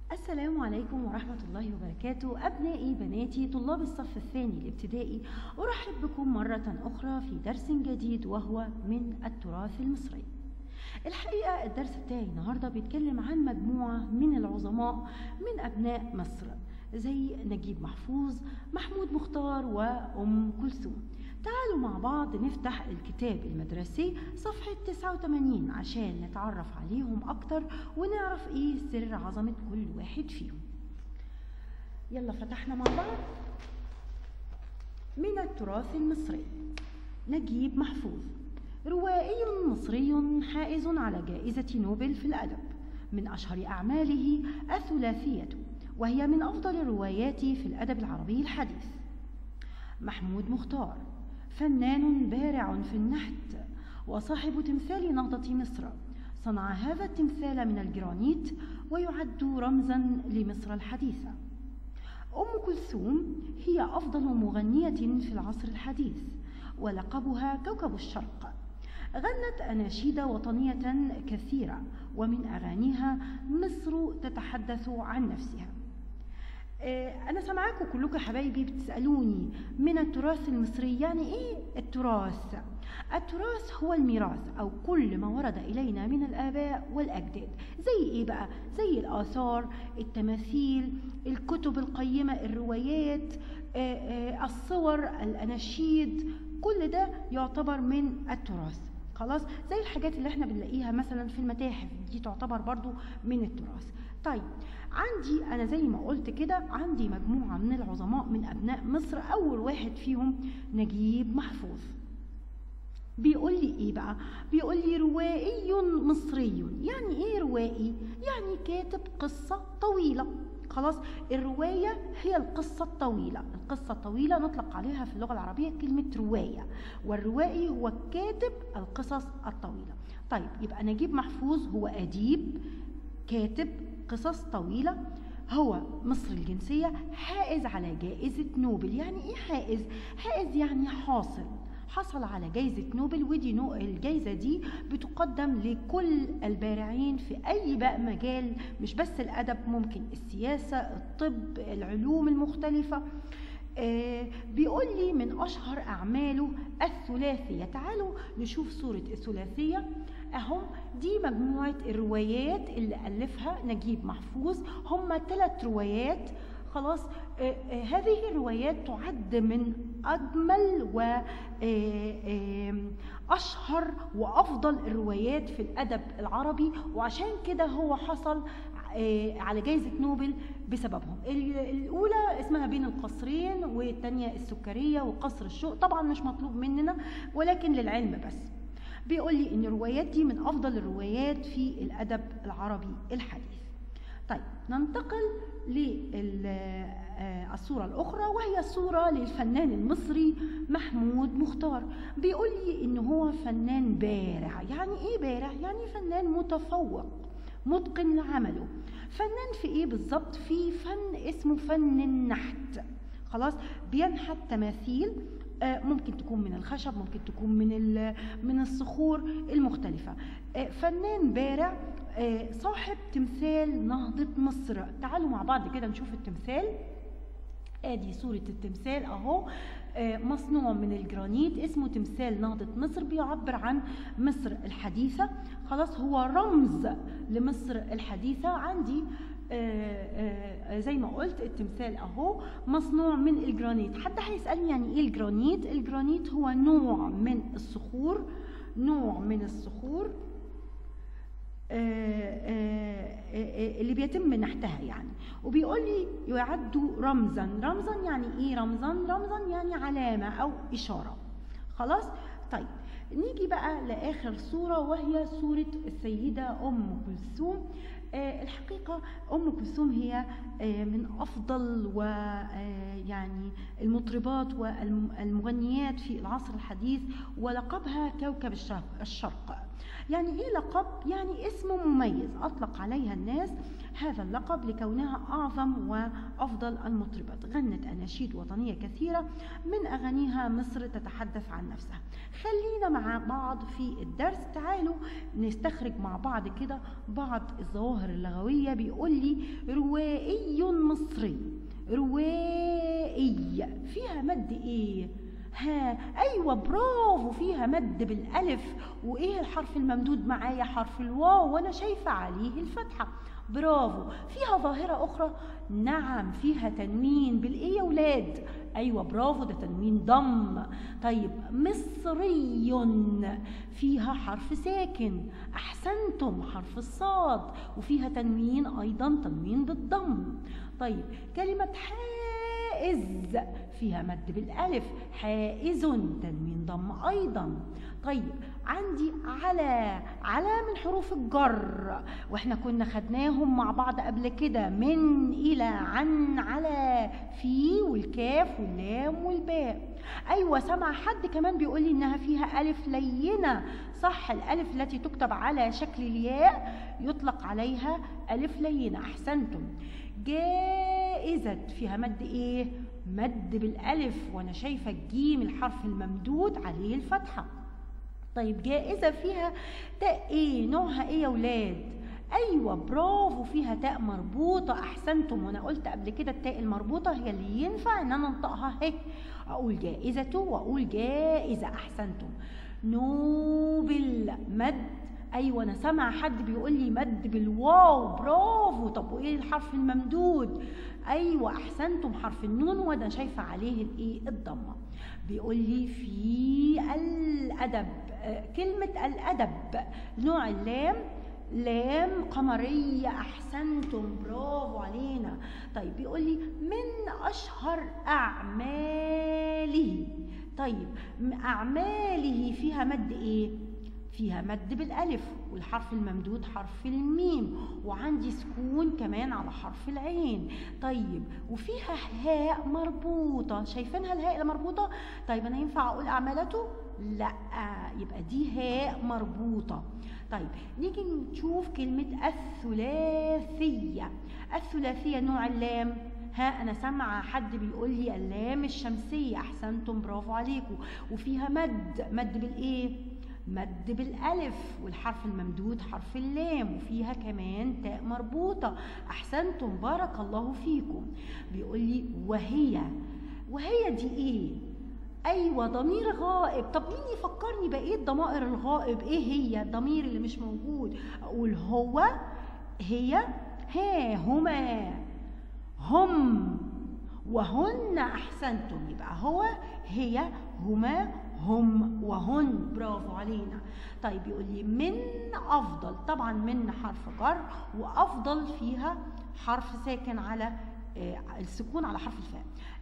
السلام عليكم ورحمة الله وبركاته أبنائي بناتي طلاب الصف الثاني الابتدائي أرحب بكم مرة أخرى في درس جديد وهو من التراث المصري الحقيقة الدرس بتاعي النهاردة بيتكلم عن مجموعة من العظماء من أبناء مصر زي نجيب محفوظ محمود مختار وأم كلثوم تعالوا مع بعض نفتح الكتاب المدرسي صفحة 89 عشان نتعرف عليهم أكتر ونعرف إيه سر عظمة كل واحد فيهم يلا فتحنا مع بعض من التراث المصري نجيب محفوظ روائي مصري حائز على جائزة نوبل في الأدب من أشهر أعماله الثلاثية وهي من أفضل الروايات في الأدب العربي الحديث محمود مختار فنان بارع في النحت وصاحب تمثال نهضة مصر صنع هذا التمثال من الجرانيت ويعد رمزا لمصر الحديثة أم كلثوم هي أفضل مغنية في العصر الحديث ولقبها كوكب الشرق غنت أناشيد وطنية كثيرة ومن أغانيها مصر تتحدث عن نفسها أنا سامعاكم كلكم يا حبايبي بتسألوني من التراث المصري يعني إيه التراث؟ التراث هو الميراث أو كل ما ورد إلينا من الآباء والأجداد زي إيه بقى؟ زي الآثار، التماثيل، الكتب القيمة، الروايات، الصور، الأناشيد، كل ده يعتبر من التراث خلاص زي الحاجات اللي احنا بنلاقيها مثلا في المتاحف دي تعتبر برضو من التراث طيب عندي انا زي ما قلت كده عندي مجموعه من العظماء من ابناء مصر اول واحد فيهم نجيب محفوظ بيقول لي ايه بقى بيقول لي روائي مصري يعني ايه روائي يعني كاتب قصه طويله خلاص الرواية هي القصة الطويلة القصة الطويلة نطلق عليها في اللغة العربية كلمة رواية والروائي هو كاتب القصص الطويلة طيب يبقى نجيب محفوظ هو أديب كاتب قصص طويلة هو مصري الجنسية حائز على جائزة نوبل يعني ايه حائز؟ حائز يعني حاصل حصل على جائزة نوبل ودي نو الجائزة دي بتقدم لكل البارعين في أي بقى مجال مش بس الأدب ممكن السياسة الطب العلوم المختلفة آه بيقول لي من أشهر أعماله الثلاثية تعالوا نشوف صورة الثلاثية أهو دي مجموعة الروايات اللي ألفها نجيب محفوظ هم ثلاث روايات خلاص آه آه هذه الروايات تعد من أجمل وأشهر وأفضل الروايات في الأدب العربي وعشان كده هو حصل على جائزة نوبل بسببهم الأولى اسمها بين القصرين والثانية السكرية وقصر الشوق طبعا مش مطلوب مننا ولكن للعلم بس بيقول لي ان الروايات دي من افضل الروايات في الادب العربي الحديث طيب ننتقل للصورة الأخرى وهي صورة للفنان المصري محمود مختار بيقول لي إن هو فنان بارع يعني إيه بارع؟ يعني فنان متفوق متقن لعمله فنان في إيه بالظبط؟ في فن اسمه فن النحت خلاص بينحت تماثيل ممكن تكون من الخشب ممكن تكون من من الصخور المختلفة فنان بارع صاحب تمثال نهضة مصر تعالوا مع بعض كده نشوف التمثال ادي صورة التمثال اهو مصنوع من الجرانيت اسمه تمثال نهضة مصر بيعبر عن مصر الحديثة خلاص هو رمز لمصر الحديثة عندي آآ آآ زي ما قلت التمثال اهو مصنوع من الجرانيت حد هيسالني يعني ايه الجرانيت الجرانيت هو نوع من الصخور نوع من الصخور آآ اللي بيتم نحتها يعني وبيقول لي يعد رمزا رمزا يعني ايه رمزا رمزا يعني علامه او اشاره خلاص طيب نيجي بقى لاخر صوره وهي صوره السيده ام كلثوم آه الحقيقة أم كلثوم هي آه من أفضل ويعني آه المطربات والمغنيات في العصر الحديث ولقبها كوكب الشرق يعني إيه لقب؟ يعني اسم مميز أطلق عليها الناس هذا اللقب لكونها أعظم وأفضل المطربات غنت أناشيد وطنية كثيرة من أغانيها مصر تتحدث عن نفسها خلينا مع بعض في الدرس تعالوا نستخرج مع بعض كده بعض الظواهر الجواهر اللغوية بيقول لي روائي مصري روائي فيها مد ايه ها ايوه برافو فيها مد بالالف وايه الحرف الممدود معايا حرف الواو وانا شايفه عليه الفتحه برافو فيها ظاهرة أخرى نعم فيها تنوين بالإيه يا ولاد أيوة برافو ده تنوين ضم طيب مصري فيها حرف ساكن أحسنتم حرف الصاد وفيها تنوين أيضا تنوين بالضم طيب كلمة حائز فيها مد بالألف حائز تنوين ضم أيضا طيب عندي على على من حروف الجر واحنا كنا خدناهم مع بعض قبل كده من الى عن على في والكاف واللام والباء ايوه سمع حد كمان بيقول لي انها فيها الف لينه صح الالف التي تكتب على شكل الياء يطلق عليها الف لينه احسنتم جائزة فيها مد ايه مد بالالف وانا شايفه الجيم الحرف الممدود عليه الفتحه طيب جائزة فيها تاء ايه نوعها ايه يا ولاد ايوه برافو فيها تاء مربوطة احسنتم وانا قلت قبل كده التاء المربوطة هي اللي ينفع ان انا انطقها اهي اقول جائزة واقول جائزة احسنتم نوبل مد ايوه انا سامع حد بيقول لي مد بالواو برافو طب وايه الحرف الممدود ايوه احسنتم حرف النون وانا شايفه عليه الايه الضمه بيقول لي في الادب كلمه الادب نوع اللام لام قمرية أحسنتم برافو علينا طيب بيقول لي من أشهر أعماله طيب أعماله فيها مد إيه؟ فيها مد بالالف والحرف الممدود حرف الميم وعندي سكون كمان على حرف العين طيب وفيها هاء مربوطه شايفينها الهاء المربوطه طيب انا ينفع اقول اعمالته لا يبقى دي هاء مربوطه طيب نيجي نشوف كلمه الثلاثيه الثلاثيه نوع اللام ها انا سامعه حد بيقول لي اللام الشمسيه احسنتم برافو عليكم وفيها مد مد بالايه مد بالالف والحرف الممدود حرف اللام وفيها كمان تاء مربوطه احسنتم بارك الله فيكم بيقول لي وهي وهي دي ايه ايوه ضمير غائب طب مين يفكرني بقيه ضمائر الغائب ايه هي الضمير اللي مش موجود اقول هو هي ها هما هم وهن احسنتم يبقى هو هي هما هم وهن برافو علينا طيب يقول لي من افضل طبعا من حرف جر وافضل فيها حرف ساكن على آه السكون على حرف الفاء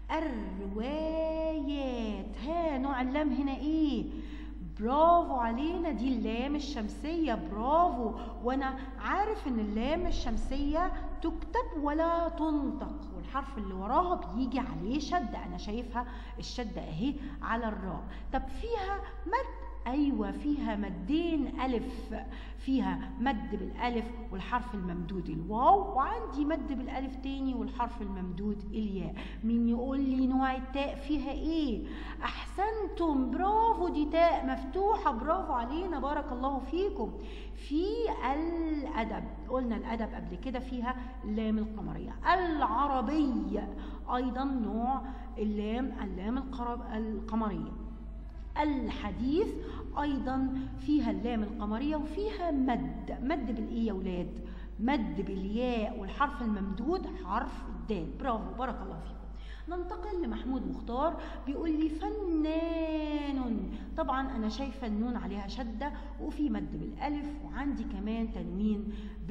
الروايات ها نوع اللام هنا ايه برافو علينا دي اللام الشمسية برافو وانا عارف ان اللام الشمسية تكتب ولا تنطق والحرف اللي وراها بيجي عليه شدة انا شايفها الشدة اهي على الراء طب فيها مد ايوه فيها مدين الف فيها مد بالالف والحرف الممدود الواو وعندي مد بالالف تاني والحرف الممدود الياء مين يقول لي نوع التاء فيها ايه احسنتم برافو دي تاء مفتوحه برافو علينا بارك الله فيكم في الادب قلنا الادب قبل كده فيها اللام القمريه العربيه ايضا نوع اللام اللام القمريه الحديث ايضا فيها اللام القمريه وفيها مد مد بالايه يا ولاد مد بالياء والحرف الممدود حرف الدال برافو بارك الله فيكم ننتقل لمحمود مختار بيقول لي فنان طبعا انا شايفه النون عليها شده وفي مد بالالف وعندي كمان تنوين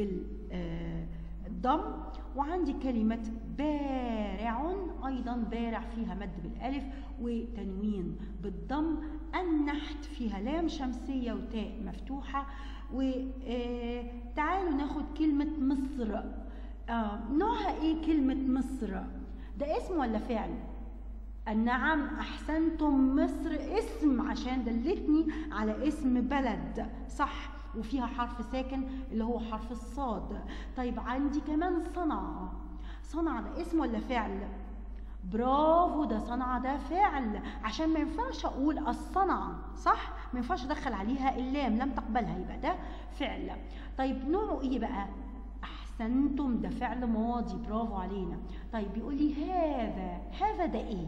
بالضم وعندي كلمة بارع أيضا بارع فيها مد بالألف وتنوين بالضم النحت فيها لام شمسية وتاء مفتوحة وتعالوا ناخد كلمة مصر آه نوعها ايه كلمة مصر ده اسم ولا فعل نعم احسنتم مصر اسم عشان دلتني على اسم بلد صح وفيها حرف ساكن اللي هو حرف الصاد طيب عندي كمان صنعاء صنعاء ده اسم ولا فعل برافو ده صنعاء ده فعل عشان ما ينفعش اقول الصنعة صح ما ينفعش ادخل عليها اللام لم تقبلها يبقى ده فعل طيب نوعه ايه بقى أحسنتم ده فعل ماضي برافو علينا طيب بيقول لي هذا هذا ده إيه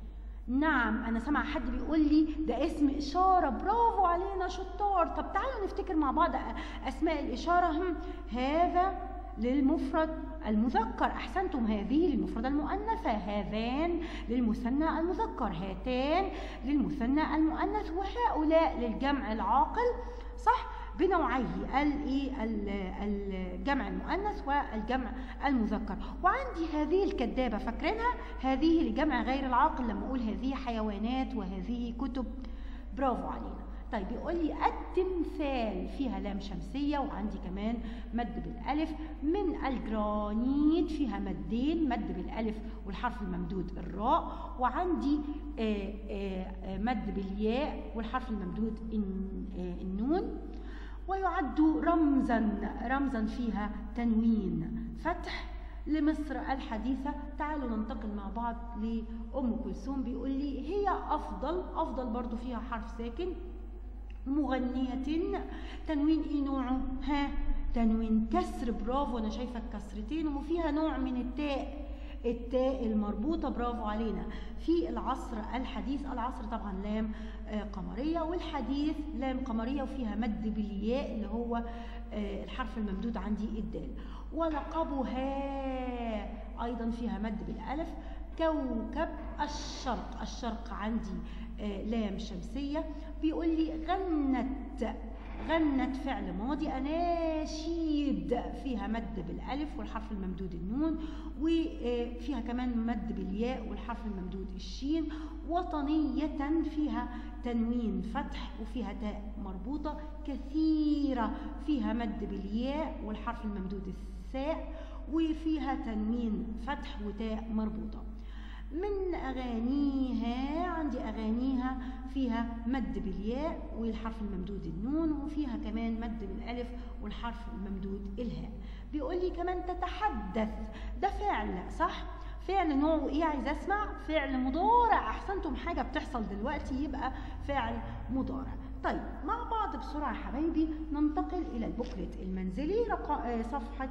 نعم أنا سامع حد بيقول لي ده اسم إشارة برافو علينا شطار طب تعالوا نفتكر مع بعض أسماء الإشارة هم هذا للمفرد المذكر أحسنتم هذه للمفرد المؤنثة هذان للمثنى المذكر هاتان للمثنى المؤنث وهؤلاء للجمع العاقل صح بنوعيه الايه الجمع المؤنث والجمع المذكر وعندي هذه الكدابه فاكرينها هذه لجمع غير العاقل لما اقول هذه حيوانات وهذه كتب برافو علينا طيب يقول لي التمثال فيها لام شمسية وعندي كمان مد بالألف من الجرانيت فيها مدين مد بالألف والحرف الممدود الراء وعندي آآ آآ مد بالياء والحرف الممدود النون ويعد رمزا رمزا فيها تنوين فتح لمصر الحديثة تعالوا ننتقل مع بعض لأم كلثوم بيقول لي هي أفضل أفضل برضو فيها حرف ساكن مغنية تنوين ايه نوعه ها تنوين كسر برافو انا شايفه الكسرتين وفيها نوع من التاء التاء المربوطة برافو علينا في العصر الحديث العصر طبعا لام قمرية والحديث لام قمرية وفيها مد بالياء اللي هو الحرف الممدود عندي الدال ولقبها أيضا فيها مد بالألف كوكب الشرق الشرق عندي لام شمسية بيقول لي غنت غنت فعل ماضي أناشيد فيها مد بالألف والحرف الممدود النون وفيها كمان مد بالياء والحرف الممدود الشين وطنية فيها تنوين فتح وفيها تاء مربوطة كثيرة فيها مد بالياء والحرف الممدود الثاء وفيها تنوين فتح وتاء مربوطة من أغانيها عندي أغانيها فيها مد بالياء والحرف الممدود النون وفيها كمان مد بالألف والحرف الممدود الهاء بيقول لي كمان تتحدث ده فعل صح؟ فعل نوعه ايه عايز اسمع فعل مضارع احسنتم حاجه بتحصل دلوقتي يبقى فعل مضارع طيب مع بعض بسرعة يا حبايبي ننتقل إلى البوكلت المنزلي رقم صفحة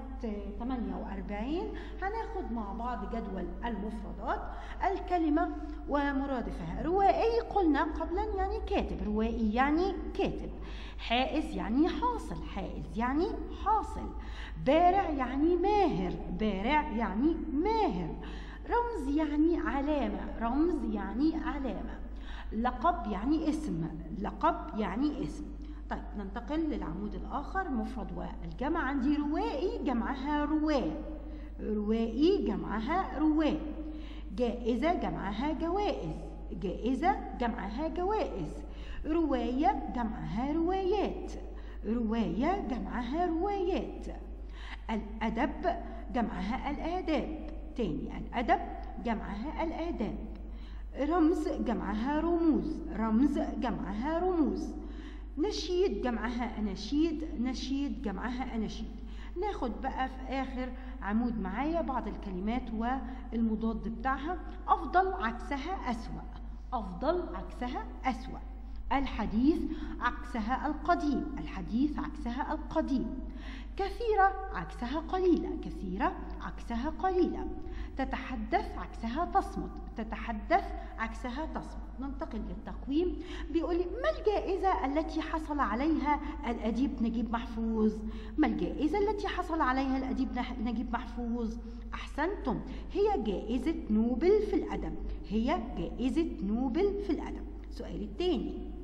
48 هناخد مع بعض جدول المفردات الكلمة ومرادفها روائي قلنا قبلا يعني كاتب روائي يعني كاتب حائز يعني حاصل حائز يعني حاصل بارع يعني ماهر بارع يعني ماهر رمز يعني علامة رمز يعني علامة لقب يعني اسم لقب يعني اسم طيب ننتقل للعمود الآخر مفرد والجمع عندي روائي جمعها رواه روائي جمعها رواه جائزة جمعها جوائز جائزة جمعها جوائز رواية جمعها روايات رواية جمعها روايات الأدب جمعها الآداب تاني الأدب جمعها الآداب رمز جمعها رموز رمز جمعها رموز نشيد جمعها أناشيد نشيد جمعها أناشيد ناخد بقى في آخر عمود معايا بعض الكلمات والمضاد بتاعها أفضل عكسها أسوأ أفضل عكسها أسوأ الحديث عكسها القديم الحديث عكسها القديم كثيرة عكسها قليلة كثيرة عكسها قليلة تتحدث عكسها تصمت تتحدث عكسها تصمت ننتقل للتقويم بيقول لي ما الجائزة التي حصل عليها الأديب نجيب محفوظ ما الجائزة التي حصل عليها الأديب نجيب محفوظ أحسنتم هي جائزة نوبل في الأدب هي جائزة نوبل في الأدب السؤال الثاني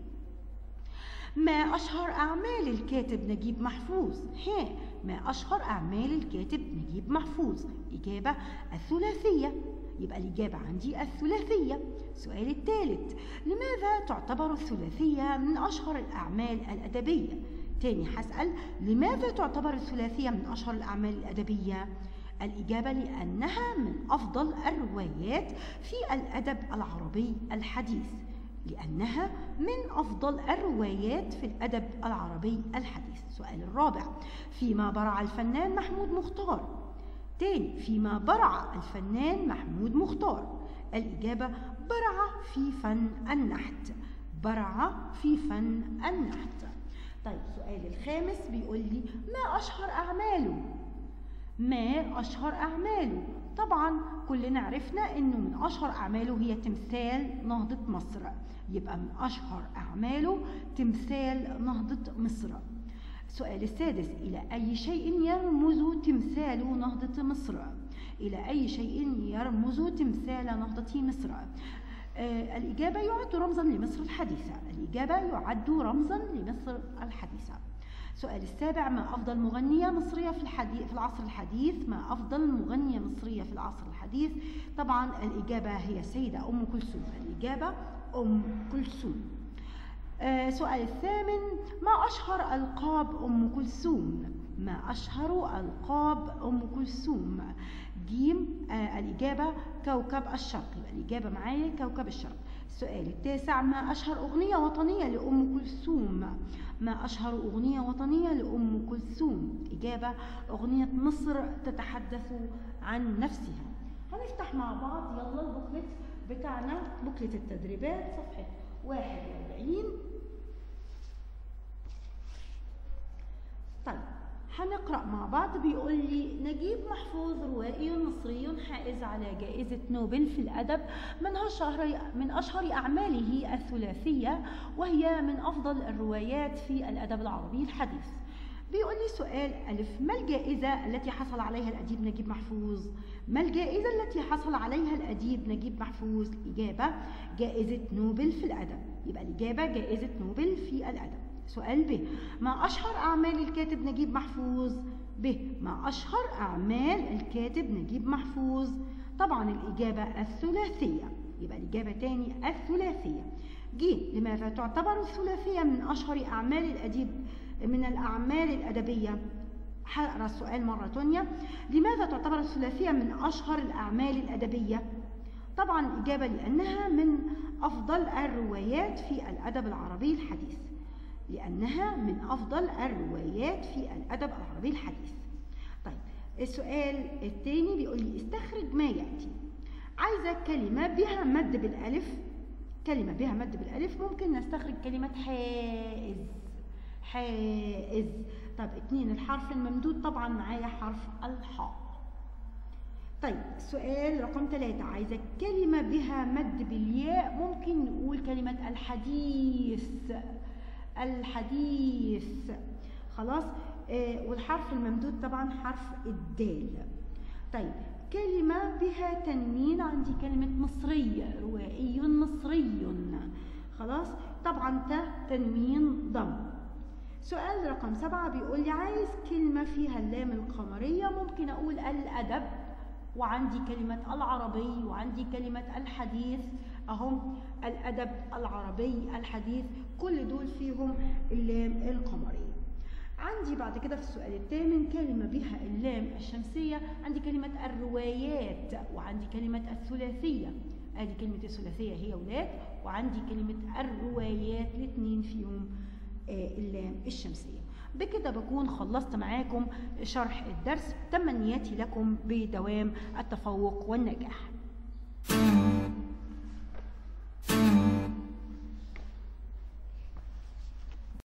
ما أشهر أعمال الكاتب نجيب محفوظ ها ما أشهر أعمال الكاتب نجيب محفوظ إجابة الثلاثية يبقى الإجابة عندي الثلاثية السؤال الثالث لماذا تعتبر الثلاثية من أشهر الأعمال الأدبية تاني هسأل لماذا تعتبر الثلاثية من أشهر الأعمال الأدبية الإجابة لأنها من أفضل الروايات في الأدب العربي الحديث لأنها من أفضل الروايات في الأدب العربي الحديث السؤال الرابع فيما برع الفنان محمود مختار تاني فيما برع الفنان محمود مختار الإجابة برع في فن النحت برع في فن النحت طيب السؤال الخامس بيقول لي ما أشهر أعماله ما أشهر أعماله طبعا كلنا عرفنا أنه من أشهر أعماله هي تمثال نهضة مصر يبقى من أشهر أعماله تمثال نهضة مصر السؤال السادس إلى أي شيء يرمز تمثال نهضة مصر إلى أي شيء يرمز تمثال نهضة مصر آه الإجابة يعد رمزا لمصر الحديثة الإجابة يعد رمزا لمصر الحديثة السؤال السابع ما أفضل مغنية مصرية في الحديث في العصر الحديث ما أفضل مغنية مصرية في العصر الحديث طبعا الإجابة هي السيدة أم كلثوم الإجابة أم كلثوم آه سؤال الثامن ما أشهر ألقاب أم كلثوم ما أشهر ألقاب أم كلثوم جيم آه الإجابة كوكب الشرق يبقى الإجابة معايا كوكب الشرق السؤال التاسع ما أشهر أغنية وطنية لأم كلثوم ما أشهر أغنية وطنية لأم كلثوم إجابة أغنية مصر تتحدث عن نفسها هنفتح مع بعض يلا البوكلت بتاعنا بوكلت التدريبات صفحة 41 طيب هنقرأ مع بعض بيقول لي نجيب محفوظ روائي مصري حائز على جائزة نوبل في الأدب من أشهر من أشهر أعماله الثلاثية وهي من أفضل الروايات في الأدب العربي الحديث. بيقول لي سؤال ألف ما الجائزة التي حصل عليها الأديب نجيب محفوظ؟ ما الجائزة التي حصل عليها الأديب نجيب محفوظ؟ إجابة جائزة نوبل في الأدب يبقى الإجابة جائزة نوبل في الأدب سؤال ب ما أشهر أعمال الكاتب نجيب محفوظ ب ما أشهر أعمال الكاتب نجيب محفوظ طبعا الإجابة الثلاثية يبقى الإجابة تاني الثلاثية ج لماذا تعتبر الثلاثية من أشهر أعمال الأديب من الأعمال الأدبية هقرا السؤال مرة تانية لماذا تعتبر الثلاثية من أشهر الأعمال الأدبية؟ طبعا الإجابة لأنها من أفضل الروايات في الأدب العربي الحديث لأنها من أفضل الروايات في الأدب العربي الحديث طيب السؤال الثاني بيقول لي استخرج ما يأتي عايزة كلمة بها مد بالألف كلمة بها مد بالألف ممكن نستخرج كلمة حائز حائز طيب اتنين الحرف الممدود طبعا معايا حرف الحاء طيب سؤال رقم ثلاثة عايزة كلمة بها مد بالياء ممكن نقول كلمة الحديث الحديث خلاص آه والحرف الممدود طبعا حرف الدال طيب كلمة بها تنوين عندي كلمة مصري روائي مصري خلاص طبعا ت تنوين ضم سؤال رقم سبعة بيقول لي عايز كلمة فيها اللام القمرية ممكن أقول الأدب وعندي كلمة العربي وعندي كلمة الحديث أهم الأدب العربي الحديث كل دول فيهم اللام القمرية عندي بعد كده في السؤال الثامن كلمة بها اللام الشمسية عندي كلمة الروايات وعندي كلمة الثلاثية ادي كلمة الثلاثية هي ولاد وعندي كلمة الروايات الاثنين فيهم اللام الشمسية بكده بكون خلصت معاكم شرح الدرس تمنياتي لكم بدوام التفوق والنجاح